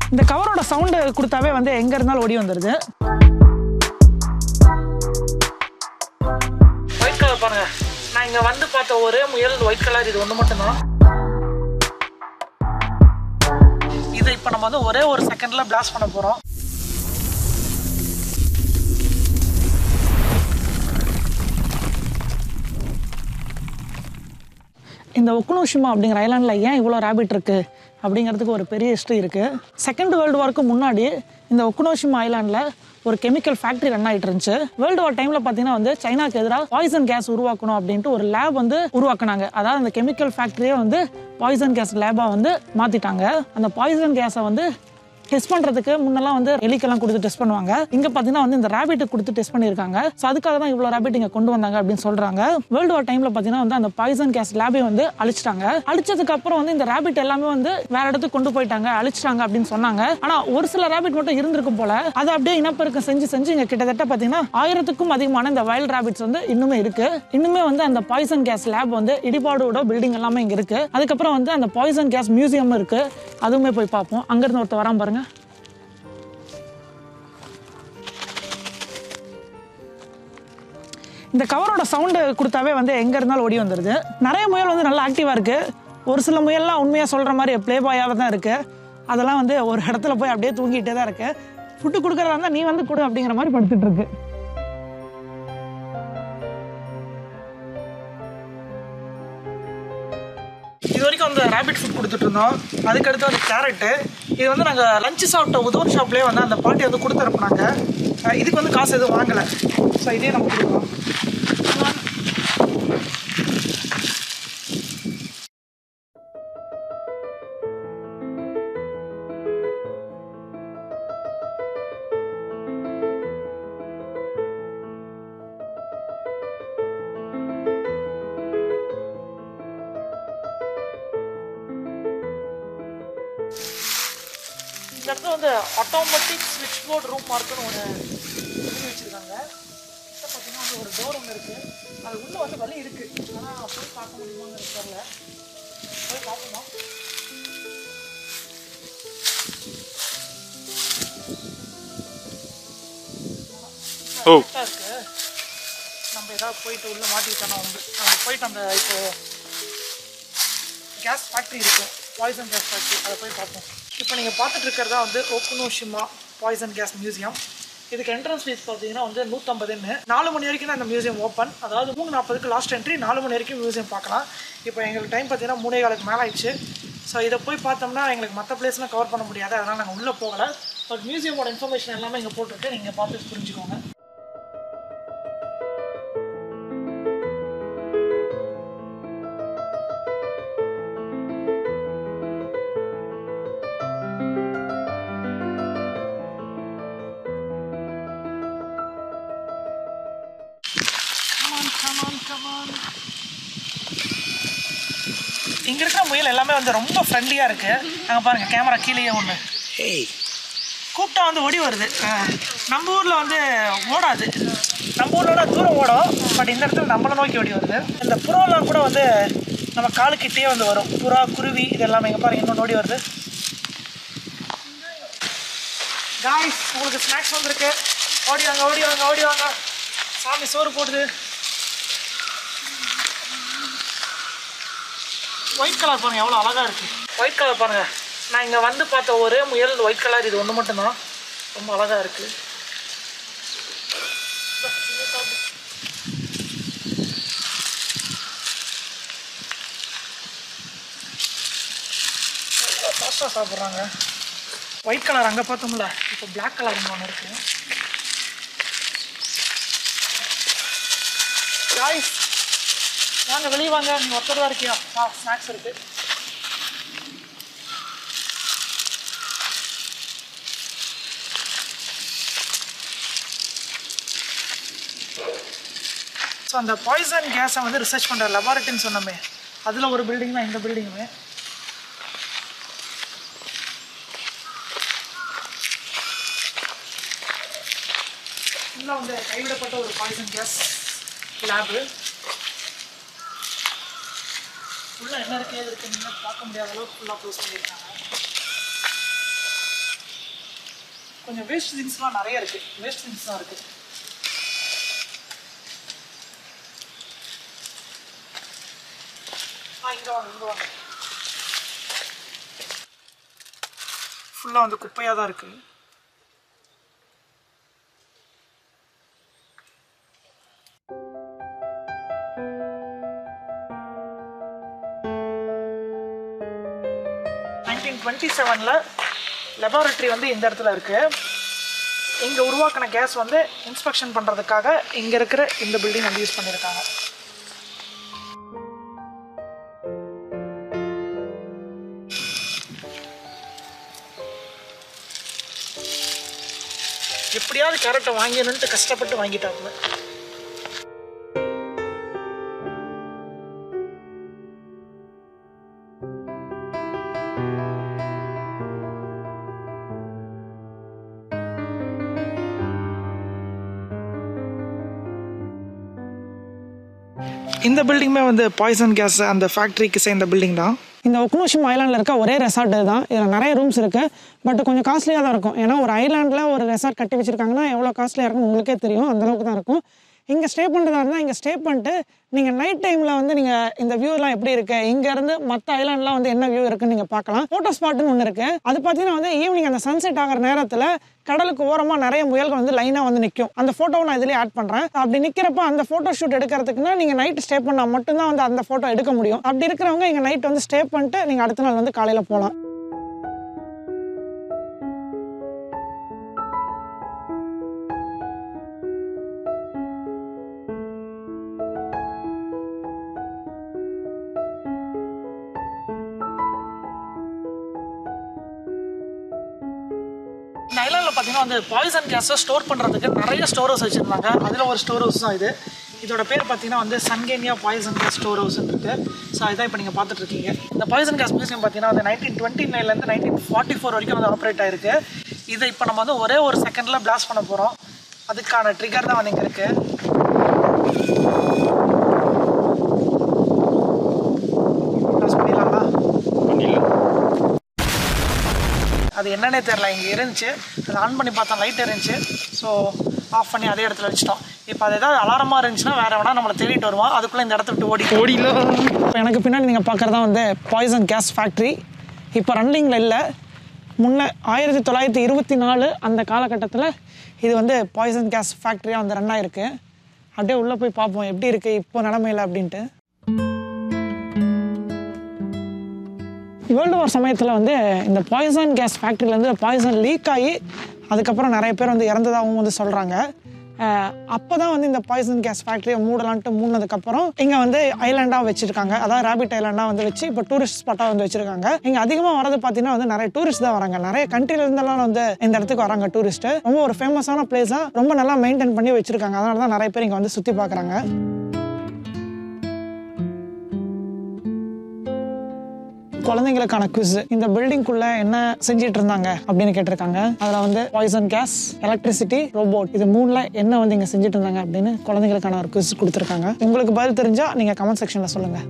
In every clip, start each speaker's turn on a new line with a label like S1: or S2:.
S1: இந்த கவரோட சவுண்டு கொடுத்தாவே வந்து எங்க இருந்தாலும் ஓடி வந்துடுது ஒயிட் கலர் பாருங்க நான் இங்க வந்து பார்த்த ஒரே முயல் ஒயிட் கலர் இது ஒன்று மட்டும்தான் இதை இப்போ நம்ம வந்து ஒரே ஒரு செகண்ட்ல பிளாஸ்ட் பண்ண போறோம் இந்த ஒக்குனோஷிமா அப்படிங்கிற ஐலாண்டில் ஏன் இவ்வளோ ரேபிட் இருக்குது அப்படிங்கிறதுக்கு ஒரு பெரிய ஹிஸ்ட்ரி இருக்குது செகண்ட் வேர்ல்டு வார்க்கு முன்னாடி இந்த ஒக்குனோஷிமா ஐலாண்டில் ஒரு கெமிக்கல் ஃபேக்ட்ரி ரன் ஆகிட்டு இருந்துச்சு வேர்ல்டு வார் டைமில் பார்த்தீங்கன்னா வந்து சைனாக்கு எதிராக பாய்சன் கேஸ் உருவாக்கணும் அப்படின்ட்டு ஒரு லேப் வந்து உருவாக்குனாங்க அதாவது அந்த கெமிக்கல் ஃபேக்ட்ரியே வந்து பாய்சன் கேஸ் லேபாக வந்து மாற்றிட்டாங்க அந்த பாய்சன் கேஸை வந்து டெஸ்ட் பண்ணுறதுக்கு முன்னெல்லாம் வந்து எலிக்கெல்லாம் கொடுத்து டெஸ்ட் பண்ணுவாங்க இங்கே பார்த்தீங்கன்னா வந்து இந்த ரேபிட்டுக்கு கொடுத்து டெஸ்ட் பண்ணியிருக்காங்க ஸோ அதுக்காக தான் இவ்வளோ ரேபிட் இங்கே கொண்டு வந்தாங்க அப்படின்னு சொல்கிறாங்க வேர்ல்டு வார் டைமில் பார்த்தீங்கன்னா வந்து அந்த பாய்சன் கேஸ் லேபை வந்து அழிச்சிட்டாங்க அழிச்சதுக்கு அப்புறம் வந்து இந்த ரேபிட் எல்லாமே வந்து வேற இடத்துக்கு கொண்டு போயிட்டாங்க அழிச்சிட்டாங்க அப்படின்னு சொன்னாங்க ஆனால் ஒரு சில ரேபிட் மட்டும் இருந்திருக்கும் போல அதை அப்படியே இனப்பெருக்கம் செஞ்சு செஞ்சு இங்கே கிட்டத்தட்ட பார்த்தீங்கன்னா ஆயிரத்துக்கும் அதிகமான இந்த வைல்ட் ரேபிட்ஸ் வந்து இன்னுமே இருக்கு இன்னுமே வந்து அந்த பாய்சன் கேஸ் லேப் வந்து இடிபாடோட பில்டிங் எல்லாமே இங்கே இருக்கு அதுக்கப்புறம் வந்து அந்த பாய்சன் கேஸ் மியூசியம் இருக்கு அதுவுமே போய் பார்ப்போம் அங்கேருந்து ஒருத்தர் வரான் பாருங்க இந்த கவரோட சவுண்டு கொடுத்தாவே வந்து எங்கே இருந்தாலும் ஓடி வந்துடுது நிறைய முயல் வந்து நல்லா ஆக்டிவாக இருக்குது ஒரு சில முயல்லாம் உண்மையாக சொல்கிற மாதிரி ப்ளே பாயாக தான் இருக்குது அதெல்லாம் வந்து ஒரு இடத்துல போய் அப்படியே தூங்கிட்டே தான் இருக்கு ஃபுட்டு கொடுக்குறதா இருந்தால் நீ வந்து கொடு அப்படிங்கிற மாதிரி படுத்துட்டு இருக்கு இது வரைக்கும் அந்த ரேபிட் ஃபுட் கொடுத்துட்டு இருந்தோம் அதுக்கடுத்து வந்து கேரட்டு இது வந்து நாங்கள் லஞ்சு சாப்பிட்ட உதவன் ஷாப்லேயே வந்து அந்த பாட்டி வந்து கொடுத்து அனுப்புனாங்க அஹ் இதுக்கு வந்து காசு எதுவும் வாங்கலை ஸோ இதே நம்ம கொடுக்குறோம் இந்த இடத்துல வந்து ஆட்டோமேட்டிக் ஸ்விட்ச் போர்டு ரூம் மார்க்குன்னு ஒன்று எழுதி வச்சுருக்காங்க கிட்ட பார்த்தீங்கன்னா வந்து ஒரு டோர் ஒன்று இருக்குது அது உள்ளே வந்து வழி இருக்குது ஆனால் போய் பார்க்க முடியுமாங்கிறது தெரியல போய் பார்ப்போமா
S2: ஓ.
S1: கரெக்டாக இருக்கு நம்ம ஏதாவது போயிட்டு உள்ளே மாட்டிக்கிட்டோம்னா வந்து நம்ம போயிட்டு அந்த இப்போ கேஸ் ஃபேக்ட்ரி இருக்கும் பாய்சன் கேஸ் ஃபேக்ட்ரி அதை போய் பார்ப்போம் இப்போ நீங்கள் பார்த்துட்டு இருக்கிறதா வந்து ஓக்குனோஷிமா பாய்சன் கேஸ் மியூசியம் இதுக்கு என்ட்ரன்ஸ் ஃபீஸ் பார்த்தீங்கன்னா வந்து நூற்றம்பதுன்னு நாலு மணி வரைக்கும் தான் இந்த மியூசியம் ஓப்பன் அதாவது மூணு நாற்பதுக்கு லாஸ்ட் என்ட்ரி நாலு மணி வரைக்கும் மியூசியம் பார்க்கலாம் இப்போ எங்களுக்கு டைம் பார்த்தீங்கன்னா மூணே காலுக்கு மேலே ஆயிடுச்சு ஸோ இதை போய் பார்த்தோம்னா எங்களுக்கு மற்ற பிளேஸ்லாம் கவர் பண்ண முடியாது அதனால் நாங்கள் உள்ளே போகலை பட் மியூசியமோட இன்ஃபர்மேஷன் எல்லாமே இங்கே போட்டிருக்கு நீங்கள் பார்த்து புரிஞ்சுக்கோங்க Come on, come on, come on. இங்க இருக்கிற முயல் எல்லாமே வந்து ரொம்ப ஃப்ரெண்ட்லியா இருக்கு அங்க பாருங்க கேமரா கீழேயே ஒண்ணு கூப்பிட்டா வந்து ஓடி வருது அஹ், நம்ம ஊர்ல வந்து ஓடாது நம்ம ஊர்ல தூரம் ஓடும் பட் இந்த இடத்துல நம்மளை நோக்கி ஓடி வருது இந்த புறாலாம் கூட வந்து நம்ம காலுக்கிட்டே வந்து வரும் புறா குருவி இது எல்லாமே இங்க பாருங்க இன்னொன்று ஓடி வருது காய்ஸ் உங்களுக்கு ஸ்நாக்ஸ் வந்திருக்கு ஓடி வாங்க ஓடி வாங்க ஓடி வாங்க சாமி சோறு போடுது ஒயிட் கலர் பாருங்க எவ்வளோ அழகா இருக்கு ஒயிட் கலர் பாருங்க நான் இங்க வந்து பார்த்த ஒரே முயல் ஒயிட் கலர் இது ஒன்று மட்டும்தான் ரொம்ப அழகா இருக்கு ஃபாஸ்ட்டாக சாப்பிட்றாங்க ஒயிட் கலர் அங்கே பார்த்தோம்ல இப்போ Black கலர் ஒன்று இருக்கு காய்ஸ் வாங்க வெளியே வாங்க நீ ஒருத்தர் தான் இருக்கியா ஆ ஸ்நாக்ஸ் இருக்கு ஸோ அந்த பாய்சன் கேஸை வந்து ரிசர்ச் பண்ணுற லெபார்ட்டரின்னு சொன்னோமே அதில் ஒரு பில்டிங் தான் இந்த பில்டிங்குமே ஃபுல்லாக வந்து கைவிடப்பட்ட ஒரு பாய்சன் கேஸ் லேபு ஃபுல்லாக என்ன இருக்கு ஏது இருக்குன்னு பார்க்க முடியாத அளவுக்கு ஃபுல்லாக க்ளோஸ் பண்ணியிருக்காங்க கொஞ்சம் வேஸ்ட் திங்ஸ்லாம் நிறைய இருக்கு வேஸ்ட் திங்ஸ் தான் இருக்கு ஆ இங்க வாங்க இங்க வாங்க ஃபுல்லாக வந்து குப்பையாக தான் இருக்கு நைன்டீன் டுவெண்ட்டி செவனில் லெபார்ட்டரி வந்து இந்த இடத்துல இருக்கு இங்கே உருவாக்கின கேஸ் வந்து இன்ஸ்பெக்ஷன் பண்ணுறதுக்காக இங்கே இருக்கிற இந்த பில்டிங் வந்து யூஸ் பண்ணியிருக்காங்க எப்படியாவது கேரட்டை வாங்கிடணுன்ட்டு கஷ்டப்பட்டு வாங்கிட்டாங்க இந்த பில்டிங்குமே வந்து பாய்சன் கேஸ் அந்த ஃபேக்ட்ரிக்கு சேர்ந்த பில்டிங் தான் இந்த ஒக்னோஷிம் ஐலாண்டில் இருக்க ஒரே ரெசார்ட் தான் இதில் நிறைய ரூம்ஸ் இருக்குது பட் கொஞ்சம் காஸ்ட்லியாக தான் இருக்கும் ஏன்னா ஒரு ஐலாண்டில் ஒரு ரெசார்ட் கட்டி வச்சிருக்காங்கன்னா எவ்வளோ காஸ்ட்லியாக இருக்கும் உங்களுக்கே தெரியும் அந்த அளவுக்கு தான் இருக்கும் இங்கே ஸ்டே பண்ணுறதா இருந்தால் இங்கே ஸ்டே பண்ணிட்டு நீங்கள் நைட் டைமில் வந்து நீங்கள் இந்த வியூலாம் எப்படி இருக்குது இங்கேருந்து மற்ற ஐலாண்ட்லாம் வந்து என்ன வியூ இருக்குன்னு நீங்கள் பார்க்கலாம் ஃபோட்டோ ஸ்பாட்னு ஒன்று இருக்குது அது பார்த்தீங்கன்னா வந்து ஈவினிங் அந்த சன்செட் ஆகிற நேரத்தில் கடலுக்கு ஓரமாக நிறைய முயல்கள் வந்து லைனாக வந்து நிற்கும் அந்த ஃபோட்டோவை நான் இதுலேயே ஆட் பண்ணுறேன் அப்படி நிற்கிறப்ப அந்த ஃபோட்டோ ஷூட் எடுக்கிறதுக்குன்னா நீங்கள் நைட் ஸ்டே பண்ணால் மட்டும்தான் வந்து அந்த ஃபோட்டோ எடுக்க முடியும் அப்படி இருக்கிறவங்க இங்கே நைட் வந்து ஸ்டே பண்ணிட்டு நீங்கள் அடுத்த நாள் வந்து காலையில் போகலாம் இந்த ஐலாண்டில் பார்த்தீங்கன்னா வந்து பாய்சன் கேஸை ஸ்டோர் பண்ணுறதுக்கு நிறைய ஸ்டோர் ஹவுஸ் வச்சுருந்தாங்க அதில் ஒரு ஸ்டோர் ஹவுஸ் தான் இது இதோட பேர் பார்த்தீங்கன்னா வந்து சங்கேனியா பாய்சன் கேஸ் ஸ்டோர் ஹவுஸ் இருக்கு ஸோ இதான் இப்போ நீங்கள் பார்த்துட்டு இருக்கீங்க இந்த பாய்சன் கேஸ் மியூசியம் பார்த்தீங்கன்னா வந்து நைன்டீன் டுவெண்ட்டி நைன்லேருந்து நைன்டீன் ஃபார்ட்டி ஃபோர் வரைக்கும் வந்து ஆப்ரேட் ஆயிருக்கு இதை இப்போ நம்ம வந்து ஒரே ஒரு செகண்டில் பிளாஸ்ட் பண்ண போகிறோம் அதுக்கான ட்ரிகர் தான் வந்து இங்கே இருக்குது பிளாஸ்ட் பண்ணிடலாங்களா
S2: பண்ணிடலாம்
S1: அது என்னன்னே தெரில இங்கே இருந்துச்சு அதை ஆன் பண்ணி பார்த்தா லைட் இருந்துச்சு ஸோ ஆஃப் பண்ணி அதே இடத்துல வச்சுட்டோம் இப்போ அது ஏதாவது அலாரமாக இருந்துச்சுன்னா வேற வேணா நம்மளை தேடிட்டு வருவோம் அதுக்குள்ளே இந்த இடத்த விட்டு ஓடி
S2: ஓடிலாம்
S1: இப்போ எனக்கு பின்னாடி நீங்கள் பார்க்குறதா வந்து பாய்சன் கேஸ் ஃபேக்ட்ரி இப்போ ரன்னிங்கில் இல்லை முன்ன ஆயிரத்தி தொள்ளாயிரத்தி இருபத்தி நாலு அந்த காலகட்டத்தில் இது வந்து பாய்சன் கேஸ் ஃபேக்ட்ரியாக வந்து ரன் ஆயிருக்கு அப்படியே உள்ளே போய் பார்ப்போம் எப்படி இருக்குது இப்போ நிலமையில அப்படின்ட்டு வேர்ல்டு வார் சமயத்தில் வந்து இந்த பாய்சன் கேஸ் ஃபேக்ட்ரியிலேருந்து பாய்சன் லீக் ஆகி அதுக்கப்புறம் நிறைய பேர் வந்து இறந்ததாகவும் வந்து சொல்கிறாங்க அப்போ தான் வந்து இந்த பாய்சன் கேஸ் ஃபேக்ட்ரியை மூடலான்ட்டு மூடினதுக்கப்புறம் இங்கே வந்து ஐலாண்டாக வச்சுருக்காங்க அதாவது ரேபிட் ஐலாண்டாக வந்து வச்சு இப்போ டூரிஸ்ட் ஸ்பாட்டாக வந்து வச்சுருக்காங்க இங்கே அதிகமாக வரது பார்த்தீங்கன்னா வந்து நிறைய டூரிஸ்ட் தான் வராங்க நிறைய countryல இருந்தெல்லாம் வந்து இந்த இடத்துக்கு வராங்க டூரிஸ்ட்டு ரொம்ப ஒரு ஃபேமஸான பிளேஸாக ரொம்ப நல்லா மெயின்டைன் பண்ணி வச்சுருக்காங்க அதனால தான் நிறைய பேர் இங்கே வந்து சுற்றி பார்க்குறாங்க குழந்தைங்களுக்கான குவிஸ் இந்த பில்டிங்குள்ள என்ன செஞ்சிட்டு இருந்தாங்க அப்படின்னு கேட்டிருக்காங்க அதுல வந்து பாய்சன் கேஸ் எலக்ட்ரிசிட்டி ரோபோட் இது மூணுல என்ன வந்து இங்க செஞ்சுட்டு இருந்தாங்க அப்படின்னு குழந்தைங்களுக்கான ஒரு குவிஸ் கொடுத்துருக்காங்க உங்களுக்கு பதில் தெரிஞ்சா நீங்க கமெண்ட் செக்ஷன்ல சொல்லுங்க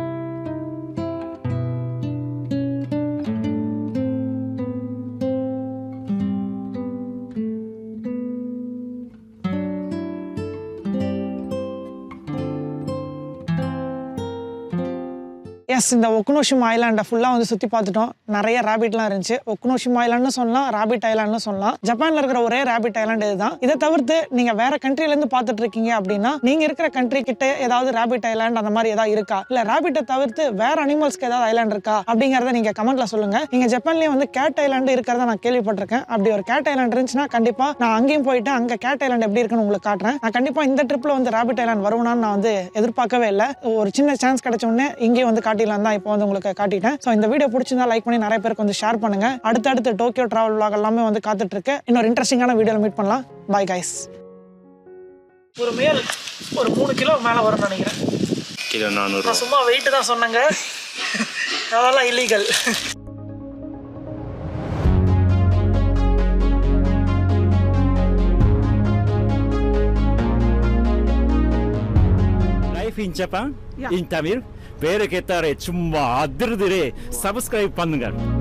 S1: எஸ் இந்த ஒக்குனோஷிம் ஐலாண்டை ஃபுல்லாக வந்து சுற்றி பார்த்துட்டோம் நிறைய ரேபிட்லாம் இருந்துச்சு ஒக்குனோஷிம் ஐலாண்ட்னு சொல்லலாம் ராபிட் ஐலாண்ட்னு சொல்லலாம் ஜப்பானில் இருக்கிற ஒரே ரேபிட் ஐலாண்ட் இதுதான் இதை தவிர்த்து நீங்கள் வேற கண்ட்ரிலேருந்து பார்த்துட்டு இருக்கீங்க அப்படின்னா நீங்கள் இருக்கிற கண்ட்ரி கிட்ட ஏதாவது ரேபிட் ஐலாண்ட் அந்த மாதிரி ஏதாவது இருக்கா இல்லை ரேபிட்டை தவிர்த்து வேற அனிமல்ஸ்க்கு ஏதாவது ஐலாண்ட் இருக்கா அப்படிங்கிறத நீங்கள் கமெண்ட்ல சொல்லுங்க நீங்க ஜப்பான்லேயே வந்து கேட் ஐலாண்டு இருக்கிறத நான் கேள்விப்பட்டிருக்கேன் அப்படி ஒரு கேட் ஐலாண்ட் இருந்துச்சுன்னா கண்டிப்பாக நான் அங்கேயும் போயிட்டு அங்கே கேட் ஐலாண்ட் எப்படி இருக்குன்னு உங்களுக்கு காட்டுறேன் நான் கண்டிப்பாக இந்த ட்ரிப்பில் வந்து ரேபிட் ஐலாண்ட் வருவனான்னு நான் வந்து எதிர்பார்க்கவே இல்லை ஒரு சின்ன சான்ஸ் கிடைச்ச உடனே இங்கேயும் வந்து காட்டிடலாம் தான் இப்போ வந்து உங்களுக்கு காட்டிட்டேன் ஸோ இந்த வீடியோ பிடிச்சிருந்தா லைக் பண்ணி நிறைய பேருக்கு வந்து ஷேர் பண்ணுங்க அடுத்தடுத்து டோக்கியோ டிராவல் vlog எல்லாமே வந்து காத்துட்டு இருக்கு இன்னொரு இன்ட்ரெஸ்டிங்கான வீடியோவில் மீட் பண்ணலாம் பை கைஸ் ஒரு மேல் ஒரு மூணு கிலோ மேலே வரும்னு நினைக்கிறேன்
S2: கிலோ நானூறு
S1: நான் சும்மா வெயிட் தான் சொன்னேங்க அதெல்லாம் illegal
S3: life in Japan
S1: Yeah.
S3: In Tamil வேறு கேட்டாரே சும்மா அதிர்திரே சப்ஸ்கிரைப் பண்ணுங்க